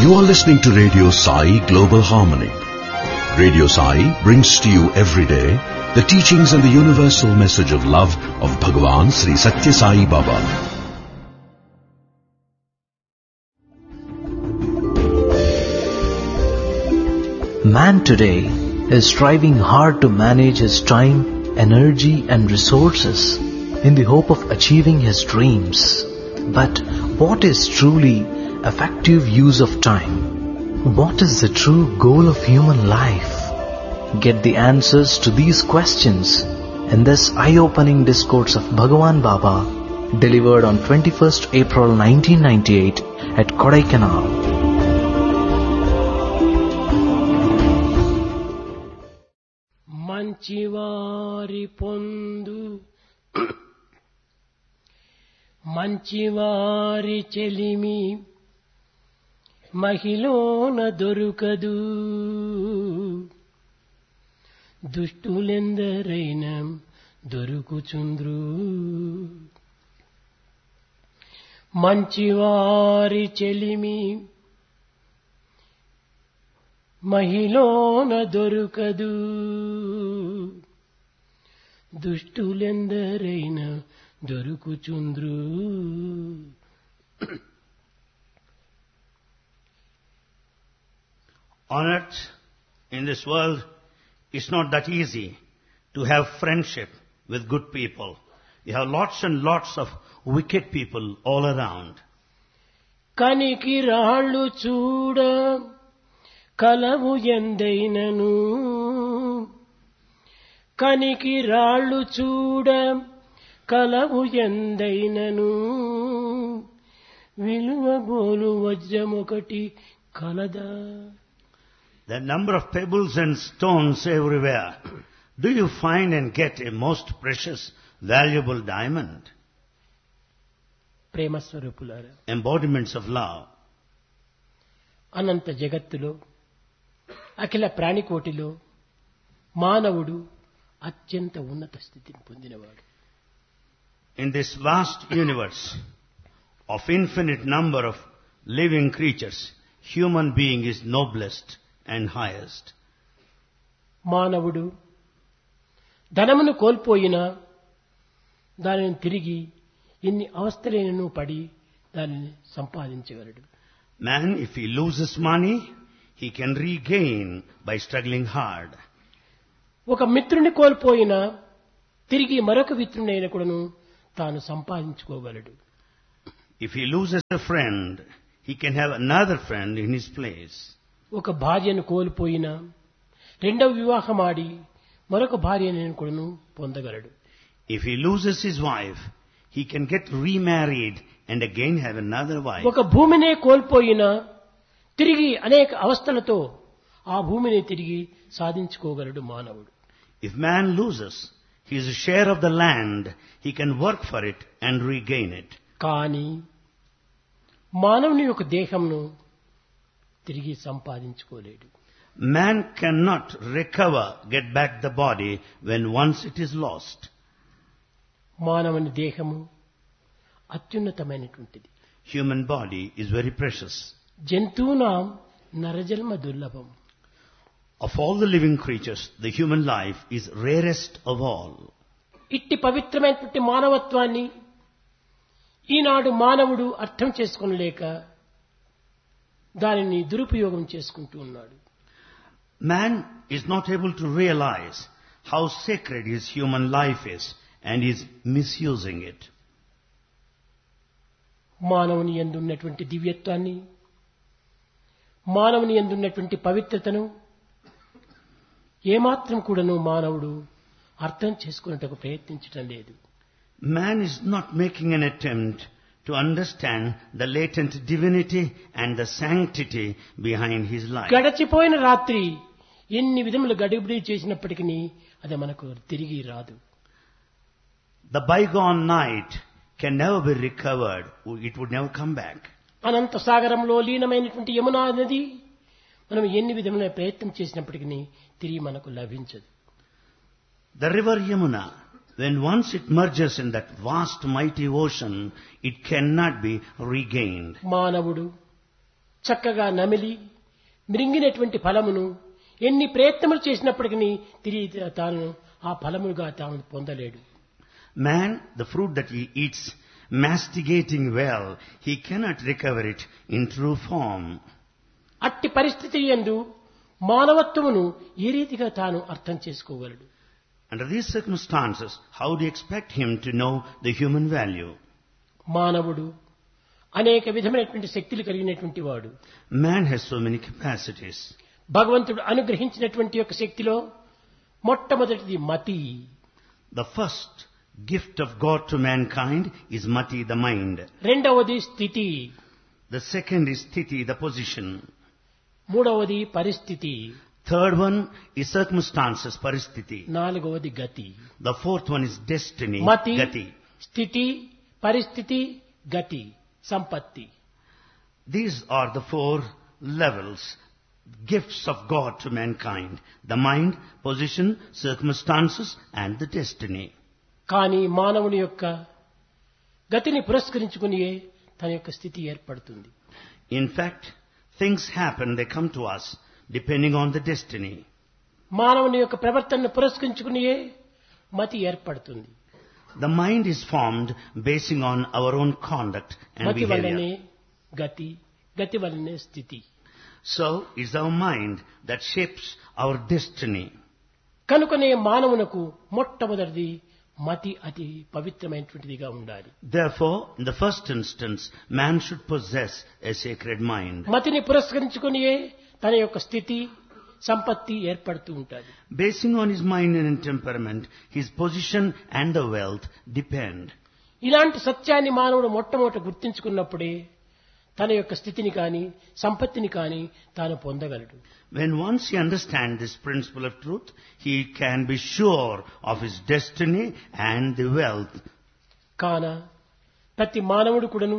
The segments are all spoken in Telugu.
You are listening to Radio Sai Global Harmony. Radio Sai brings to you every day the teachings and the universal message of love of Bhagavan Sri Satya Sai Baba. Man today is striving hard to manage his time, energy and resources in the hope of achieving his dreams. But what is truly effective use of time? What is the true goal of human life? Get the answers to these questions in this eye-opening discourse of Bhagavan Baba delivered on 21st April 1998 at Kodaikanal. మంచివారి పొందు మంచివారి చెలిమి మహిళన దొరుకదు దుష్టులెందరైన దొరుకుచుంద్రు మంచివారి చెలిమి మహిళన దొరుకదు దుష్టులెందరైన దొరుకుచుంద్రు On earth, in this world, it's not that easy to have friendship with good people. You have lots and lots of wicked people all around. కనికి రాళ్ళు చూడ కలవు ఎందైనను కనికి రాళ్ళు చూడ కలవు ఎందైనను విలువ గోలు వజ్రమొకటి కలదా The number of pebbles and stones everywhere. Do you find and get a most precious, valuable diamond? ప్రేమ స్వరూపులారా Embodiments of love. అనంత జగత్తులో అఖిల ప్రాణికోటిలో మానవుడు అత్యంత ఉన్నత స్థితిని పొందినవాడు In this vast universe of infinite number of living creatures, human being is noblest and highest. మానవుడు ధనమును కోల్పోయినా దానిని తిరిగి ఎన్ని అవస్థలైనను పడి దానిని సంపాదించగలడు Man, if he loses money, he can regain by struggling hard. ఒక మిత్రుని కోల్పోయినా తిరిగి మరొక మిత్రునైన కూడాను తాను సంపాదించుకోగలడు If he loses a friend, he can have another friend in his place. ఒక భార్యను కోల్పోయినా రెండవ వివాహం ఆడి మరొక భార్యనైన కూడాను పొందగలడు If he loses his wife, he can get remarried and again have another wife. ఒక భూమినే కోల్పోయినా తిరిగి అనేక అవస్థలతో ఆ భూమిని తిరిగి సాధించుకోగలడు మానవుడు If man loses his share of the land, he can work for it and regain it. కానీ మానవుని యొక్క దేహంను తిరిగి సంపాదించుకోలేడు Man cannot recover, get back the body when once it is lost. మానవుని దేహము అత్యున్నతమైనటువంటిది Human body is very precious. జంతువునాం నరజన్మ దుర్లభం Of all the living creatures, the human life is rarest of all. ఇట్టి పవిత్రమైనటువంటి మానవత్వాన్ని ఈనాడు మానవుడు అర్థం చేసుకోలేక దానిని దురుపయోగం చేసుకుంటూ ఉన్నాడు Man is not able to realize how sacred his human life is and is misusing it. మానవుని ఎందున్నటువంటి దివ్యత్వాన్ని మానవుని ఎందున్నటువంటి పవిత్రతను ఏమాత్రం కూడాను మానవుడు అర్థం చేసుకున్నట్టుకు ప్రయత్నించటం లేదు Man is not making an attempt to understand the latent divinity and the sanctity behind his life. గడచిపోయిన రాత్రి ఎన్ని విధములు గడిబిడి చేసినప్పటికీ అది మనకు తిరిగి రాదు The bygone night can never be recovered. It would never come back. అనంత సాగరంలో లీనమైనటువంటి యమునా నది మనం ఎన్ని విధముల ప్రయత్నం చేసినప్పటికీ తిరిగి మనకు లభించదు The river Yamuna, when once it merges in that vast mighty ocean, it cannot be regained. మానవుడు చక్కగా నమిలి మృంగినటువంటి ఫలమును ఎన్ని ప్రయత్నములు చేసినప్పటికీ తిరిగి తాను ఆ ఫలములుగా తాను పొందలేడు Man, the fruit that he eats, masticating well, he cannot recover it in true form. అట్టి పరిస్థితి ఎందు మానవత్వమును ఏ రీతిగా తాను అర్థం చేసుకోగలడు Under these circumstances, how do you expect him to know the human value? మానవుడు అనేక విధమైనటువంటి శక్తులు కలిగినటువంటి వాడు Man has so many capacities. భగవంతుడు అనుగ్రహించినటువంటి యొక్క శక్తిలో మొట్టమొదటిది మతి The first gift of God to mankind is mati, the mind. రెండవది స్థితి The second is sthiti, the position. మూడవది పరిస్థితి Third one is circumstances, paristhiti. నాలుగవది గతి The fourth one is destiny, మతి gati. స్థితి పరిస్థితి గతి సంపత్తి These are the four levels, gifts of God to mankind. The mind, position, circumstances and the destiny. కానీ మానవుని యొక్క గతిని పురస్కరించుకుని తన యొక్క స్థితి ఏర్పడుతుంది In fact, things happen, they come to us depending on the destiny. మానవుని యొక్క ప్రవర్తనను పురస్కరించుకునియే మతి ఏర్పడుతుంది The mind is formed basing on our own conduct and మతి వల్లనే behavior. గతి గతి వల్లనే స్థితి So it's our mind that shapes our destiny. కనుకనే మానవునకు మొట్టమొదటిది మతి అతి పవిత్రమైనటువంటిదిగా ఉండాలి Therefore, in the first instance, man should possess a sacred mind. మతిని పురస్కరించుకునియే తన యొక్క స్థితి సంపత్తి ఏర్పడుతూ ఉంటుంది Basing on his mind and temperament, his position and the wealth depend. ఇలాంటి సత్యాన్ని మానవుడు మొట్టమొదట గుర్తించుకున్నప్పుడే తన యొక్క స్థితిని కాని సంపత్తిని కాని తాను పొందగలడు When once he understands this principle of truth, he can be sure of his destiny and the wealth. కాన ప్రతి మానవుడు కూడాను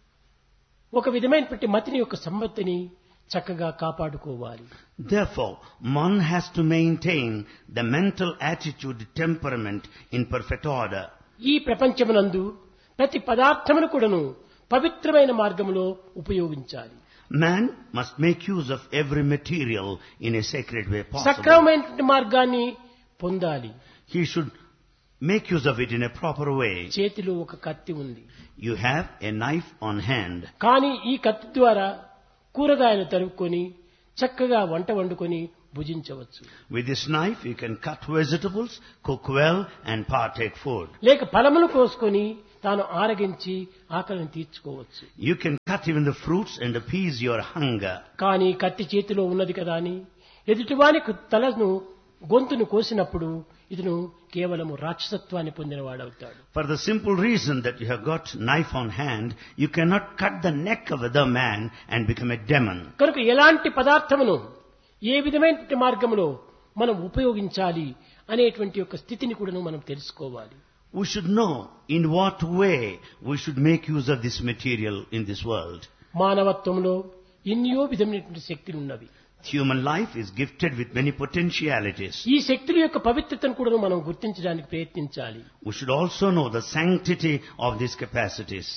ఒక విధమైనటువంటి మతిని యొక్క సంపత్తిని చక్కగా కాపాడుకోవాలి Therefore, one has to maintain the mental attitude, temperament in perfect order. ఈ ప్రపంచమునందు ప్రతి పదార్థమును కూడాను పవిత్రమైన మార్గంలో ఉపయోగించాలి Man must make use of every material in a sacred way possible. సక్రమమైనటువంటి మార్గాన్ని పొందాలి He should make use of it in a proper way. చేతిలో ఒక కత్తి ఉంది You have a knife on hand. కానీ ఈ కత్తి ద్వారా కూరగాయలు తరుక్కొని చక్కగా వంట వండుకొని భుజించవచ్చు With this knife, you can cut vegetables, cook well, and partake food. లేక ఫలములు కోసుకొని తాను ఆరగించి ఆకలిని తీర్చుకోవచ్చు You can cut even the fruits and appease your hunger. కానీ కత్తి చేతిలో ఉన్నది కదా అని ఎదుటివానికి తలను గొంతును కోసినప్పుడు ఇతను కేవలము రాక్షసత్వాన్ని పొందినవాడవుతాడు For the simple reason that you have got knife on hand, you cannot cut the neck of other man and become a demon. కనుక ఎలాంటి పదార్థమును ఏ విధమైనటువంటి మార్గంలో మనం ఉపయోగించాలి అనేటువంటి యొక్క స్థితిని కూడా మనం తెలుసుకోవాలి We should know in what way we should make use of this material in this world. మానవత్వంలో ఎన్నో విధమైనటువంటి శక్తులు ఉన్నవి Human life is gifted with many potentialities. ఈ శక్తుల యొక్క పవిత్రతను కూడా మనం గుర్తించడానికి ప్రయత్నించాలి We should also know the sanctity of these capacities.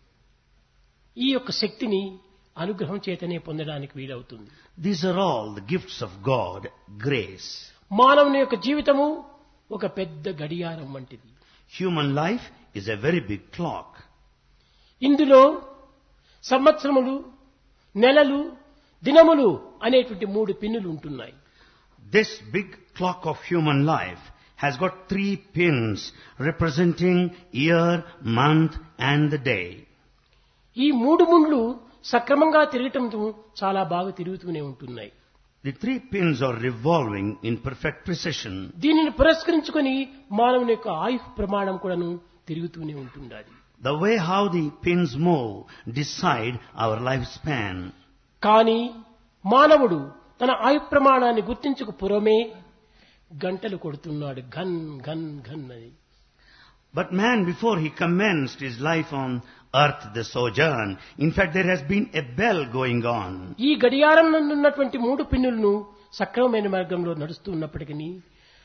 ఈ యొక్క శక్తిని అనుగ్రహం చేతనే పొందడానికి వీలవుతుంది These are all the gifts of God, grace. మానవుని యొక్క జీవితము ఒక పెద్ద గడియారం వంటిది Human life is a very big clock. ఇందులో సంవత్సరములు నెలలు దినములు అనేటువంటి మూడు పిన్నులు ఉంటున్నాయి This big clock of human life has got three pins representing year, month and the day. ఈ మూడు ముండ్లు సక్రమంగా తిరగటంతో చాలా బాగా తిరుగుతూనే ఉంటున్నాయి The three pins are revolving in perfect precision. దీనిని పురస్కరించుకొని మానవుని యొక్క ఆయుష్ ప్రమాణం కూడాను తిరుగుతూనే ఉంటుండాలి The way how the pins move decide our lifespan. కానీ మానవుడు తన ఆయు ప్రమాణాన్ని గుర్తించక పురమే గంటలు కొడుతున్నాడు ఘన్ ఘన్ ఘన్ అని But man, before he commenced his life on earth, the sojourn, in fact there has been a bell going on. ఈ గడియారం నందున్నటువంటి మూడు పిన్నులను సక్రమమైన మార్గంలో నడుస్తూ ఉన్నప్పటికీ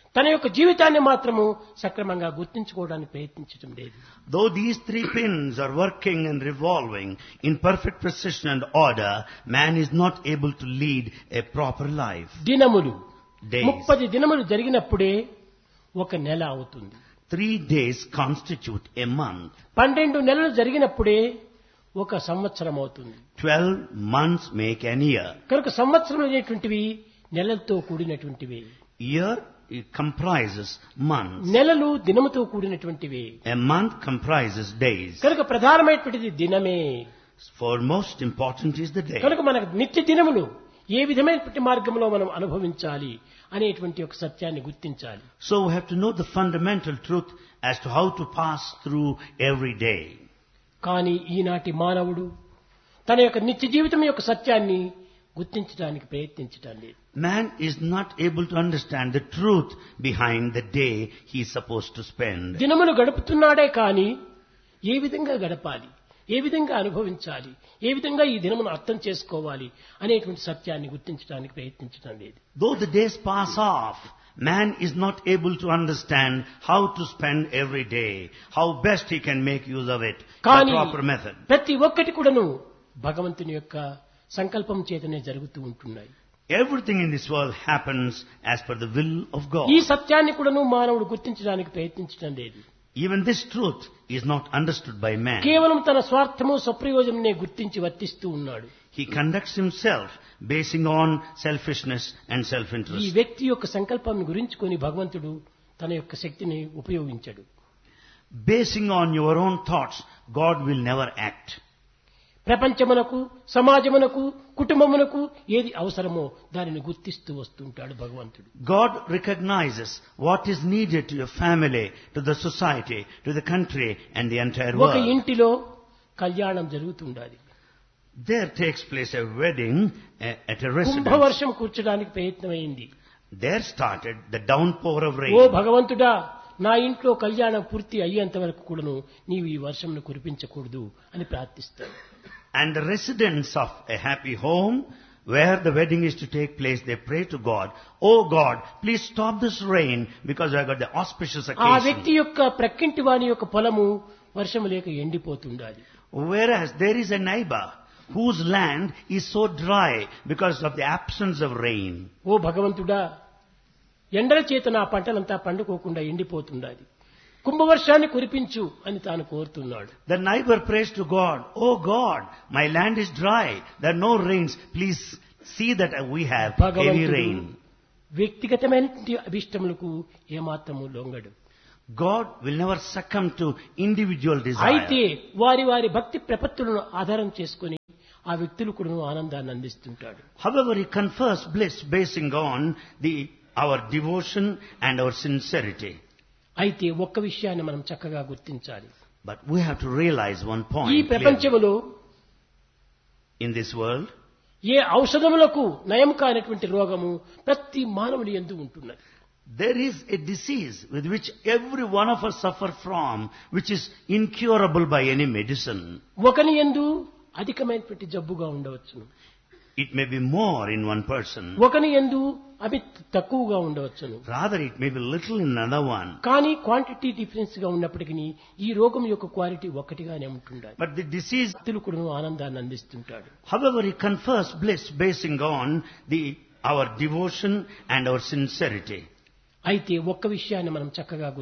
తన యొక్క జీవితాన్ని మాత్రము సక్రమంగా గుర్తించుకోవడానికి ప్రయత్నించడం లేదు Though these three pins are working and revolving in perfect precision and order, man is not able to lead a proper life. దినములు Days. ముప్పది దినములు జరిగినప్పుడే ఒక నెల అవుతుంది Three days constitute a month. పన్నెండు నెలలు జరిగినప్పుడే ఒక సంవత్సరం అవుతుంది Twelve months make an year. కనుక సంవత్సరం అనేటువంటివి నెలలతో కూడినటువంటివి Year it comprises months. నెలలు దినముతో కూడినటువంటివి A month comprises days. కనుక ప్రధానమైనటువంటిది దినమే For most important is the day. కనుక మనకు నిత్య దినములు ఏ విధమైనటువంటి మార్గంలో మనం అనుభవించాలి అనేటువంటి ఒక సత్యాన్ని గుర్తించాలి So we have to know the fundamental truth as to how to pass through every day. కానీ ఈనాటి మానవుడు తన యొక్క నిత్య జీవితం యొక్క సత్యాన్ని గుర్తించడానికి ప్రయత్నించటం లేదు Man is not able to understand the truth behind the day he is supposed to spend. దినములు గడుపుతున్నాడే కానీ ఏ విధంగా గడపాలి ఏ విధంగా అనుభవించాలి ఏ విధంగా ఈ దినమును అర్థం చేసుకోవాలి అనేటువంటి సత్యాన్ని గుర్తించడానికి ప్రయత్నించడం లేదు Though the days pass off, man is not able to understand how to spend every day, how best he can make use of it, the కానీ proper method. ప్రతి ఒక్కటి కూడాను భగవంతుని యొక్క సంకల్పం చేతనే జరుగుతూ ఉంటున్నాయి Everything in this world happens as per the will of God. ఈ సత్యాన్ని కూడాను మానవుడు గుర్తించడానికి ప్రయత్నించడం లేదు Even this truth is not understood by man. కేవలం తన స్వార్థము స్వప్రయోజననే గుర్తించి వర్తిస్తూ ఉన్నాడు He conducts himself basing on selfishness and ఈ self-interest. వ్యక్తి యొక్క సంకల్పం గురించుకొని భగవంతుడు తన యొక్క శక్తిని ఉపయోగించడు Basing on your own thoughts, God will never act. ప్రపంచమునకు సమాజమునకు కుటుంబమునకు ఏది అవసరమో దానిని గుర్తిస్తూ వస్తుంటాడు భగవంతుడు God recognizes what is needed to your family, to the society, to the country and the entire ఒక world. ఇంటిలో కళ్యాణం జరుగుతుండాలి There takes place a wedding eh, at a residence. కుంభవర్షం కూర్చడానికి ప్రయత్నమైంది There started the downpour of oh rain. భగవంతుడా నా ఇంట్లో కళ్యాణం పూర్తి అయ్యేంత వరకు కూడాను నీవు ఈ వర్షంను కురిపించకూడదు అని ప్రార్థిస్తాడు And the residents of a happy home, where the wedding is to take place, they pray to God, Oh God, please stop this rain because I got the auspicious ఆ వ్యక్తి occasion. యొక్క ప్రక్కింటి వాని యొక్క పొలము వర్షము లేక ఎండిపోతుండాలి Whereas there is a neighbor whose land is so dry because of the absence of rain. ఓ భగవంతుడా ఎండల చేత నా పంటలంతా పండుకోకుండా ఎండిపోతుండాలి కుంభవర్షాన్ని కురిపించు అని తాను కోరుతున్నాడు The neighbor prays to God, Oh God, my land is dry, there are no rains, please see that we have heavy భగవంతుడు rain. వ్యక్తిగతమైనటువంటి అభిష్టములకు ఏమాత్రము లొంగడు God will never succumb to individual అయితే desire. వారి వారి భక్తి ప్రపత్తులను ఆధారం చేసుకుని ఆ వ్యక్తులు కూడా ఆనందాన్ని అందిస్తుంటాడు However, he confers bliss basing on the, our devotion and our sincerity. అయితే ఒక్క విషయాన్ని మనం చక్కగా గుర్తించాలి But we have to realize one ఈ point clearly. ప్రపంచములో in this world. ఏ ఔషధములకు నయం కానటువంటి రోగము ప్రతి మానవుని ఎందు ఉంటున్నది There is a disease with which every one of us suffer from, which is incurable by any medicine. ఒకని ఎందు అధికమైనటువంటి జబ్బుగా ఉండవచ్చును It may be more in one person. ఒకని ఎందు అవి తక్కువగా ఉండవచ్చును Rather, it may be little in another one. కానీ క్వాంటిటీ డిఫరెన్స్ గా ఉన్నప్పటికీ ఈ రోగం యొక్క క్వాలిటీ ఒక్కటిగానే ఉంటుండాలి But the disease, భక్తులు కూడా ఆనందాన్ని అందిస్తుంటాడు however, he confers bliss basing on the, our devotion and our sincerity. అయితే ఒక్క విషయాన్ని మనం చక్కగా